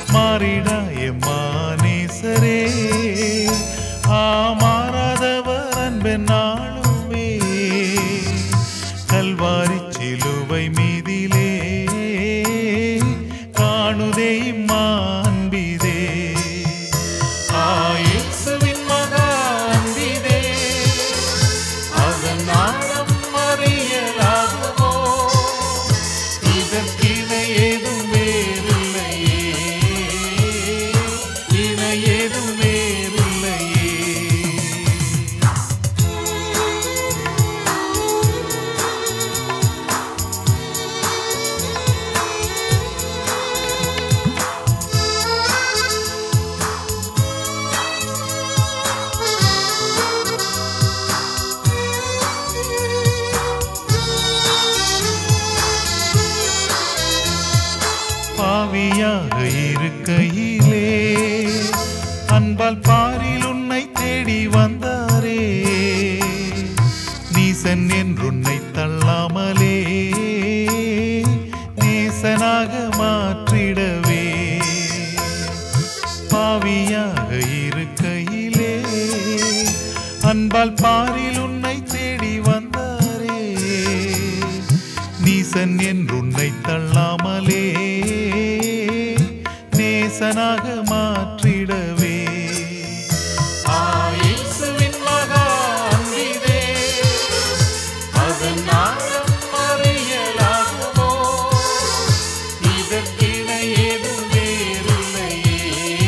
மாறிடாய மானேசரே ஆ மாறாதவர் அன்பென் நாளுமே கல்வாரி சிலுவை மீதிலே காணுதே மாண்பிதே ஆயேசுவின் மகா அன்பிதே அதன் நாளம் அறியலாகுமோ இதற்கிணை ஏதும் வேறில்லையே இணை ஏதும் வேறில்லையே பாவியாக இருக்கையிலே அன்பால் பாரில் உன்னை தேடி வந்தாரே நீசன் என்றுன்னை தள்ளாமலே நேசனாக மாற்றிடவே பாவியாக இருக்கையிலே அன்பால் பாரில் உன்னை தேடி வந்தாரே நீசன் என்றுன்னை தள்ளாமலே நேசனாக மாற்றிடவே ஆயேசுவின் மகா அன்பிதே, அதன் நாளம் அறியலாகுமோ? இதற்கிணை ஏதும் வேறில்லையே,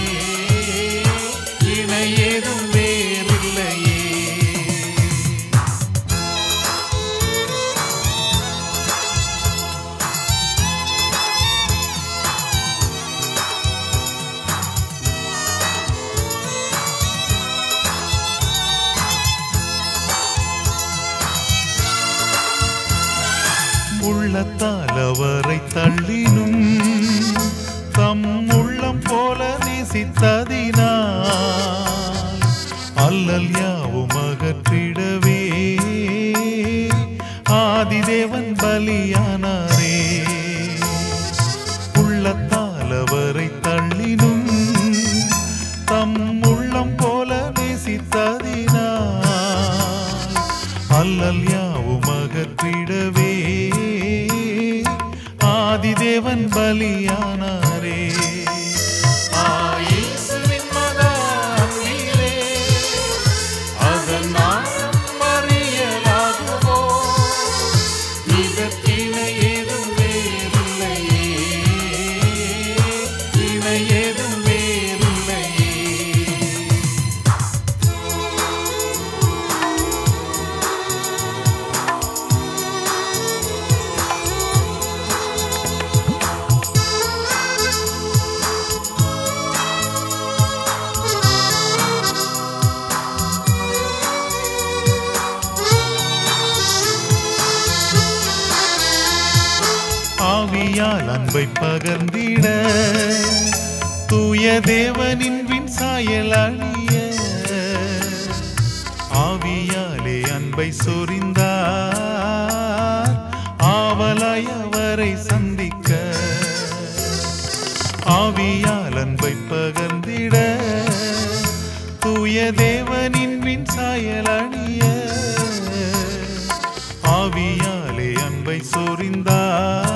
இணை ஏதும் வேறில்லையே உள்ளத்தால் அவரை தள்ளினும் தம் உள்ளம் போல நேசித்ததினால் அல்லல் யாவும் அகற்றிடவே ஆதிதேவன் பலியானாரே உள்ளத்தால் அவரை தள்ளினும் தம் உள்ளம் போல நேசித்ததினால் அல்லல் யாவும் அகற்றிடவே ஆதிதேவன் பலியானாரே ஆயேசுவின் மகா அன்பிலே, அதன் நாளம் அறியலாகுமோ? இதற்கிணை ஏதும் வேறில்லையே, இணை ஏதும் வேறில்லையே ஆவியால் அன்பை பகர்ந்திட தூய தேவனின் வின் சாயல் அழிய ஆவியாலே அன்பை சொரிந்தார் ஆவலாய் அவரை சந்திக்க ஆவியால் அன்பை பகர்ந்திட தூய தேவனின் வின் சாயல் அணிய ஆவியாலே அன்பை சொரிந்தார்